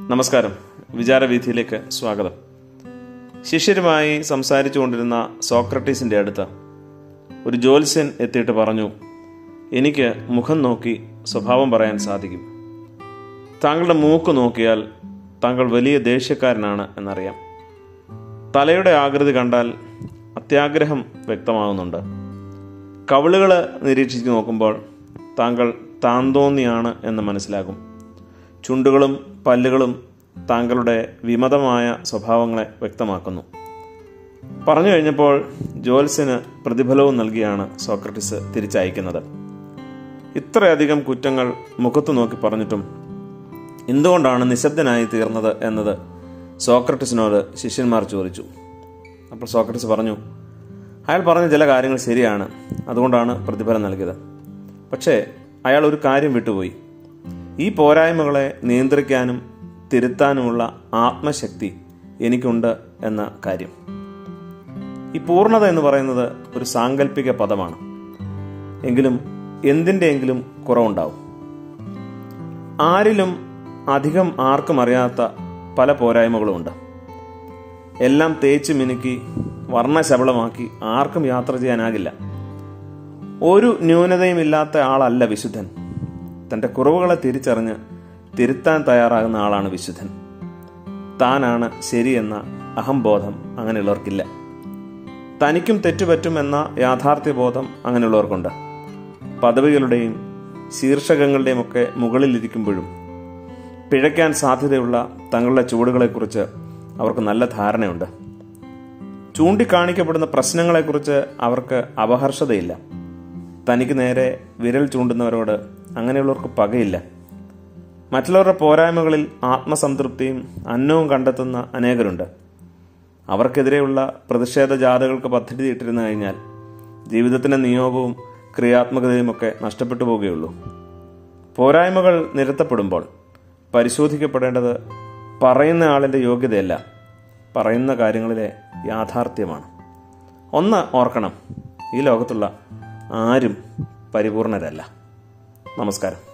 നമസ്കാരം വിചാരവീഥിയിലേക്ക് സ്വാഗതം ശിഷ്യരുമായി സംസാരിച്ചു കൊണ്ടിരുന്ന സോക്രട്ടീസിൻ്റെ അടുത്ത് ഒരു ജ്യോത്സ്യൻ എത്തിയിട്ട് പറഞ്ഞു എനിക്ക് മുഖം നോക്കി സ്വഭാവം പറയാൻ സാധിക്കും താങ്കളുടെ മൂക്ക് നോക്കിയാൽ താങ്കൾ വലിയ ദേഷ്യക്കാരനാണ് എന്നറിയാം തലയുടെ ആകൃതി കണ്ടാൽ അത്യാഗ്രഹം വ്യക്തമാകുന്നുണ്ട് കവിളുകൾ നിരീക്ഷിച്ച് നോക്കുമ്പോൾ താങ്കൾ താന്തോന്നിയാണ് എന്ന് മനസ്സിലാകും ചുണ്ടുകളും പല്ലുകളും താങ്കളുടെ വിമതമായ സ്വഭാവങ്ങളെ വ്യക്തമാക്കുന്നു പറഞ്ഞു കഴിഞ്ഞപ്പോൾ ജോൽസിന് പ്രതിഫലവും നൽകിയാണ് സോക്രട്ടീസ് തിരിച്ചയക്കുന്നത് ഇത്രയധികം കുറ്റങ്ങൾ മുഖത്തു നോക്കി പറഞ്ഞിട്ടും എന്തുകൊണ്ടാണ് നിശബ്ദനായി തീർന്നത് എന്നത് സോക്രട്ടീസിനോട് ശിഷ്യന്മാർ ചോദിച്ചു അപ്പോൾ സോക്രട്ടീസ് പറഞ്ഞു അയാൾ പറഞ്ഞ ചില കാര്യങ്ങൾ ശരിയാണ് അതുകൊണ്ടാണ് പ്രതിഫലം നൽകിയത് പക്ഷേ അയാൾ ഒരു കാര്യം വിട്ടുപോയി ഈ പോരായ്മകളെ നിയന്ത്രിക്കാനും തിരുത്താനുമുള്ള ആത്മശക്തി എനിക്കുണ്ട് എന്ന കാര്യം ഈ പൂർണ്ണത എന്ന് പറയുന്നത് ഒരു സാങ്കല്പിക പദമാണ് എങ്കിലും എന്തിൻ്റെയെങ്കിലും കുറവുണ്ടാവും ആരിലും അധികം ആർക്കും അറിയാത്ത പല പോരായ്മകളുമുണ്ട് എല്ലാം തേച്ച് മിനുക്കി വർണ്ണശബളമാക്കി ആർക്കും യാത്ര ചെയ്യാനാകില്ല ഒരു ന്യൂനതയും ഇല്ലാത്ത ആളല്ല വിശുദ്ധൻ തൻ്റെ കുറവുകളെ തിരിച്ചറിഞ്ഞ് തിരുത്താൻ തയ്യാറാകുന്ന ആളാണ് വിശുദ്ധൻ താനാണ് ശരിയെന്ന അഹംബോധം അങ്ങനെയുള്ളവർക്കില്ല തനിക്കും തെറ്റുപറ്റുമെന്ന യാഥാർത്ഥ്യബോധം അങ്ങനെയുള്ളവർക്കുണ്ട് പദവികളുടെയും ശീർഷകങ്ങളുടെയും ഒക്കെ മുകളിലിരിക്കുമ്പോഴും പിഴയ്ക്കാൻ സാധ്യതയുള്ള തങ്ങളുടെ ചുവടുകളെക്കുറിച്ച് അവർക്ക് നല്ല ധാരണയുണ്ട് ചൂണ്ടിക്കാണിക്കപ്പെടുന്ന പ്രശ്നങ്ങളെക്കുറിച്ച് അവർക്ക് അപഹർഷതയില്ല തനിക്ക് നേരെ വിരൽ ചൂണ്ടുന്നവരോട് അങ്ങനെയുള്ളവർക്ക് പകയില്ല മറ്റുള്ളവരുടെ പോരായ്മകളിൽ ആത്മസംതൃപ്തിയും അന്നവും കണ്ടെത്തുന്ന അനേകരുണ്ട് അവർക്കെതിരെയുള്ള പ്രതിഷേധ ജാഥകൾക്ക് പദ്ധതി ഇട്ടിരുന്നു കഴിഞ്ഞാൽ ജീവിതത്തിൻ്റെ നിയോഗവും ക്രിയാത്മകതയുമൊക്കെ നഷ്ടപ്പെട്ടു പോവുകയുള്ളൂ പോരായ്മകൾ നിരത്തപ്പെടുമ്പോൾ പരിശോധിക്കപ്പെടേണ്ടത് പറയുന്ന ആളിൻ്റെ യോഗ്യതയല്ല പറയുന്ന കാര്യങ്ങളിലെ യാഥാർത്ഥ്യമാണ് ഒന്ന് ഓർക്കണം ഈ ലോകത്തുള്ള ആരും പരിപൂർണരല്ല നമസ്കാരം